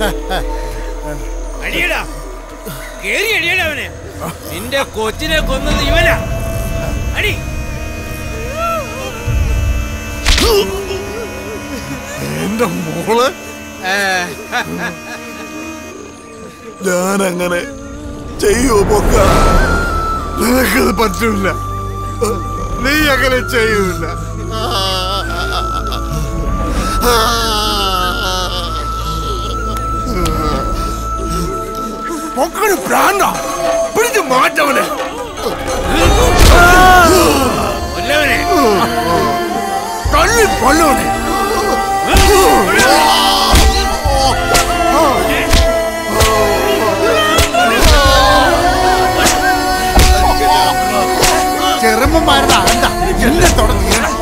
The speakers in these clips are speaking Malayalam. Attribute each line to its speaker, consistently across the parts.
Speaker 1: അടിയടാ കേറി അടിയടാ അവനെ നിന്റെ കൊച്ചിനെ കൊന്നത് ഇവനാ അടി
Speaker 2: എന്റെ മോള് ഞാൻ അങ്ങനെ ചെയ്യൂ പൊക്ക നിനക്കത് പറ്റൂല നീ അങ്ങനെ ചെയ്യൂല പൊക്കന് പ്രാന്ത പിടിച്ച് മാറ്റവനെ
Speaker 1: കൊല്ലവനെ
Speaker 2: തള്ളി കൊല്ലവനെ ചെറുമ്മമാരുടെ അകണ്ട എന്നെ തുടങ്ങിയാണ്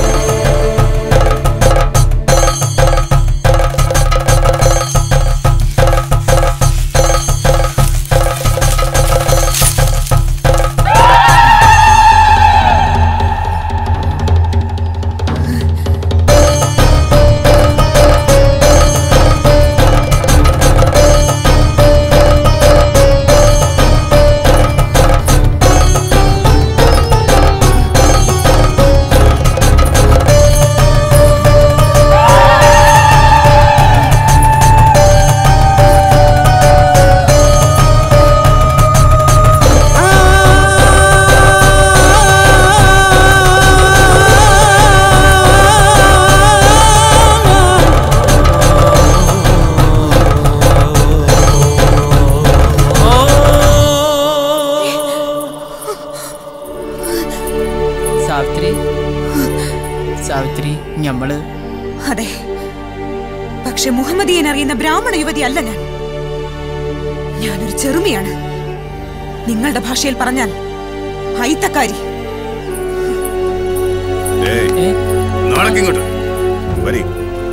Speaker 3: സാവിത്രി സാവിത്രി ഞമ്മള്
Speaker 4: അതെ പക്ഷെ മുഹമ്മദിയൻ അറിയുന്ന ബ്രാഹ്മണ യുവതി അല്ല ഞാൻ ഞാനൊരു ചെറുമിയാണ് നിങ്ങളുടെ ഭാഷയിൽ പറഞ്ഞാൽ ഹൈത്തക്കാരി
Speaker 2: നാളെ ഇങ്ങോട്ട് വരി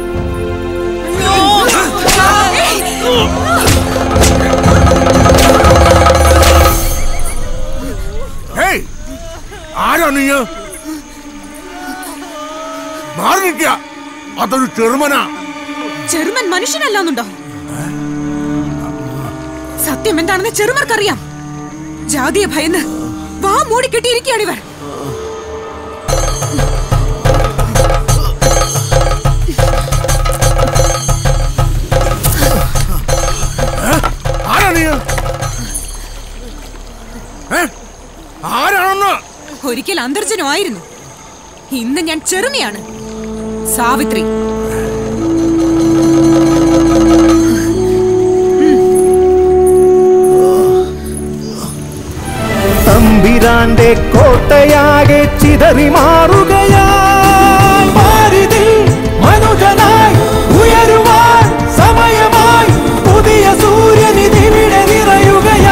Speaker 2: ഹേയ് ആരാ നീ മാറി നിൽക്കുക അതൊരു ചെറുമനാ
Speaker 4: ചെറുമൻ മനുഷ്യനല്ലാന്നുണ്ടോ സത്യം എന്താണെന്ന് ചെറുമർക്കറിയാം ജാതിയെ ഭയന്ന് വാ മൂടിക്കെട്ടിയിരിക്കുകയാണ് ഇവർ
Speaker 2: ആരാ നീ ഏ? ആരാണെന്ന്
Speaker 4: ഒരിക്കൽ അന്തർജനമായിരുന്നു ഇന്ന് ഞാൻ ചെറുമിയാണ് സാവിത്രി
Speaker 5: തമ്പിരാന്റെ കോട്ടയാകെ ചിതറി മാറുകയായി ഭാരതിൽ മനുജനായി ഉയരുവാൻ സമയമായി പുതിയ സൂര്യനിധിവിടെ നിറയുകയായി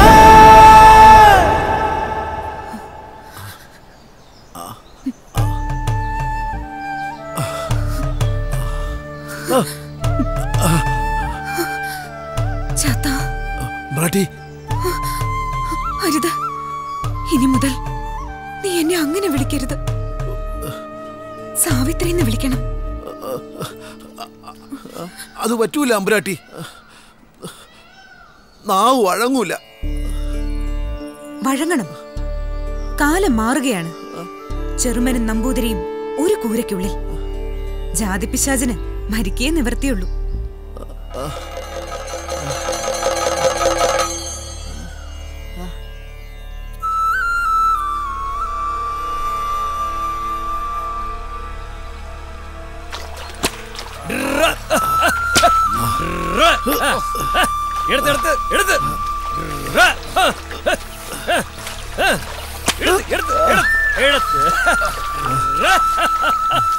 Speaker 4: ചാത്ത
Speaker 2: ബ്രാട്ടി
Speaker 4: അരുത് ഇനി മുതൽ നീ എന്നെ അങ്ങനെ വിളിക്കരുത് സാവിത്രി എന്ന് വിളിക്കണം
Speaker 2: അത് പറ്റൂല അമ്പുരാട്ടി നാവ് വഴങ്ങൂല
Speaker 4: വഴങ്ങണം കാലം മാറുകയാണ് ചെറുമനും നമ്പൂതിരിയും ഒരു കൂരയ്ക്കുള്ളിൽ ജാതിപ്പിശാചിന് മരിക്കേ നിവർത്തിയുള്ളൂ
Speaker 1: എടുത്ത് എടുത്ത് എടുത്ത് റ, ഹ, ഹ, ഹ, ഹ. എടുത്ത് എടുത്ത് എടുത്ത് എടുത്ത് റ, ഹ, ഹ, ഹ.